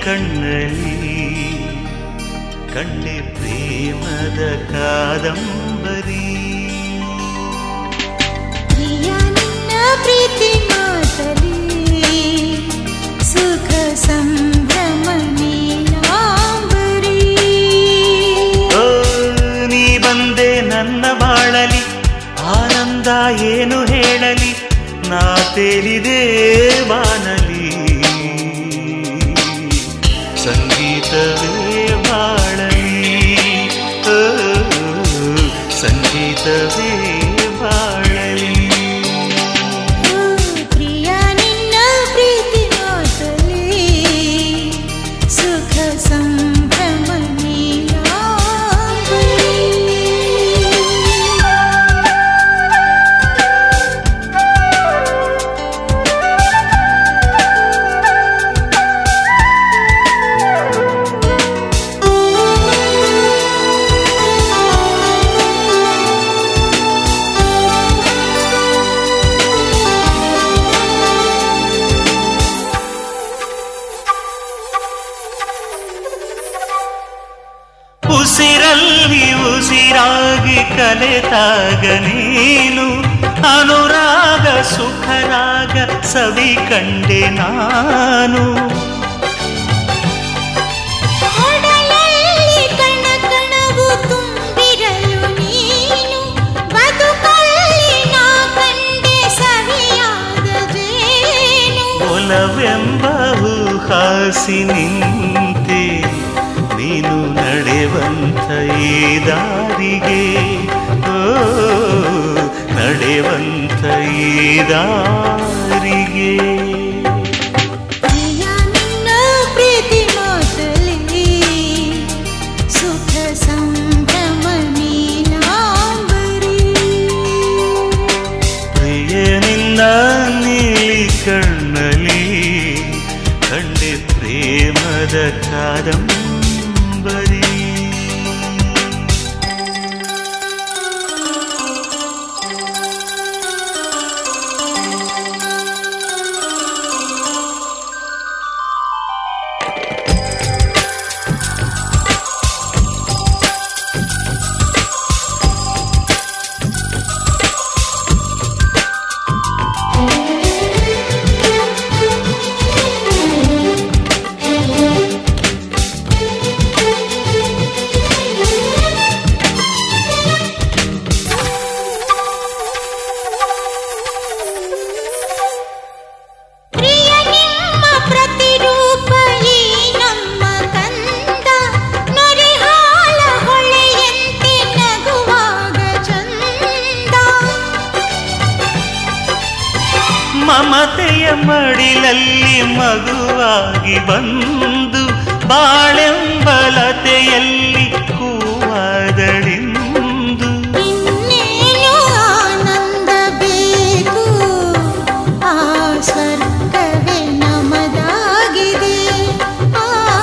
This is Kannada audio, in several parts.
ಕಣ್ಣಲ್ಲಿ ಕಂಡೆ ಪ್ರೇಮದ ಕಾದಂಬರಿ ಪ್ರಿಯ ನಿನ್ನ ಪ್ರೀತಿ ಮಾತಲಿ ಸುಖ ಸಂಭ್ರಮ ನೀಲಾಂಬರಿ ಓ ನೀ ಬಂದೆ ನನ್ನ ಬಾಳಲಿ ಆನಂದ ಏನು ಹೇಳಲಿ ನಾ ತೇಲಿದೆ ಬಾನಲಿ ಸಂಗೀತವೇ ಬಾಳಲಿ ಓ, ಸಂಗೀತವೇ ಬಾಳಲಿ ಓ, ಪ್ರಿಯ ನಿನ್ನ ಪ್ರೀತಿ ಮಾತಲಿ ಸುಖ ಸಂಭ್ರಮ ಉಸಿರಲ್ಲಿ ಉಸಿರಾಗಿ ಕಲೆತಾಗ ನೀನು ಅನುರಾಗ ಸುಖರಾಗ ಸವಿ ಕಂಡೆ ನಾನು ಒಡಲಲ್ಲಿ ಕಣ ಕಣವು ತುಂಬಿರಲು ನೀನು ಬದುಕಲ್ಲಿ ನಾ ಕಂಡೆ ಸವಿಯಾದ ಜೇನು ಒಲವೆಂಬ ಹಾಸಿ ನಿಂತೆ ನೀನು ನಡೆವಂತ ಈ ದಾರಿಗೆ ಓ ನಡೆವಂತ ಈ ದಾರಿಗೆ ಪ್ರಿಯ ನಿನ್ನ ಪ್ರೀತಿ ಮಾತಲಿ ಸುಖ ಸಂಭ್ರಮ ನೀಲಾಂಬರಿ ಪ್ರಿಯ ನಿನ್ನ ನೀಲಿ ಕಣ್ಣಲಿ ಕಂಡೆ ಪ್ರೇಮದ ಕಾದಂಬರಿ ಪ್ರಿಯ ನಿಮ್ಮ ಪ್ರತಿರೂಪ ಈ ನಮ್ಮ ಕಂದ ನೊರೆಹಾಲ ಹೊಳೆಯಂತೆ ನಗುವಾಗ ಚಂದ ಮಮತೆಯ ಮಡಿಲಲ್ಲಿ ಮಗುವಾಗಿ ಬಂದು ಬಾಳೆಂಬಲತೆಯಲ್ಲಿ ಹೂವಾದಳಿಂದು ಇನ್ನೇನು ಆನಂದ ಬೇಕು ಆ ಸ್ವರ್ಗವೇ ನಮದಾಗಿದೆ ಆ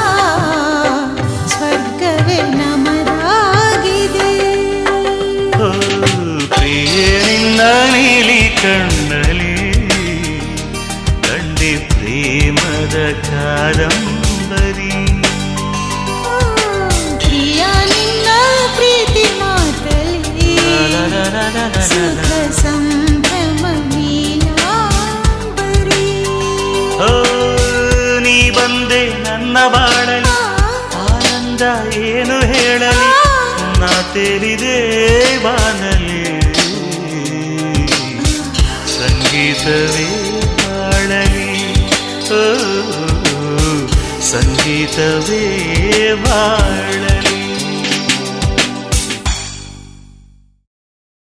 ಸ್ವರ್ಗವೇ ನಮದಾಗಿದೆ ಓ, ಪ್ರಿಯ ನಿನ್ನ ನೀಲಿ ಕಣ್ಣಲಿ ಕಂಡೆ ಪ್ರೇಮದ ಕಾದಂಬರಿ ಪ್ರಿಯ ನಿನ್ನ ಪ್ರೀತಿ ಮಾತಲಿ ಸುಖ ಸಂಭ್ರಮ ನೀಲಾಂಬರಿ ಓ ನೀ ಬಂದೆ ನನ್ನ ಬಾಳಲಿ ಆನಂದ ಏನು ಹೇಳಲಿ ನಾ ತೇಲಿದೆ ಬಾನಲಿ ಸಂಗೀತವೇ ಬಾಳಲಿ ಓ ಸಂಗೀತವೇ ಬಾಳಲಿ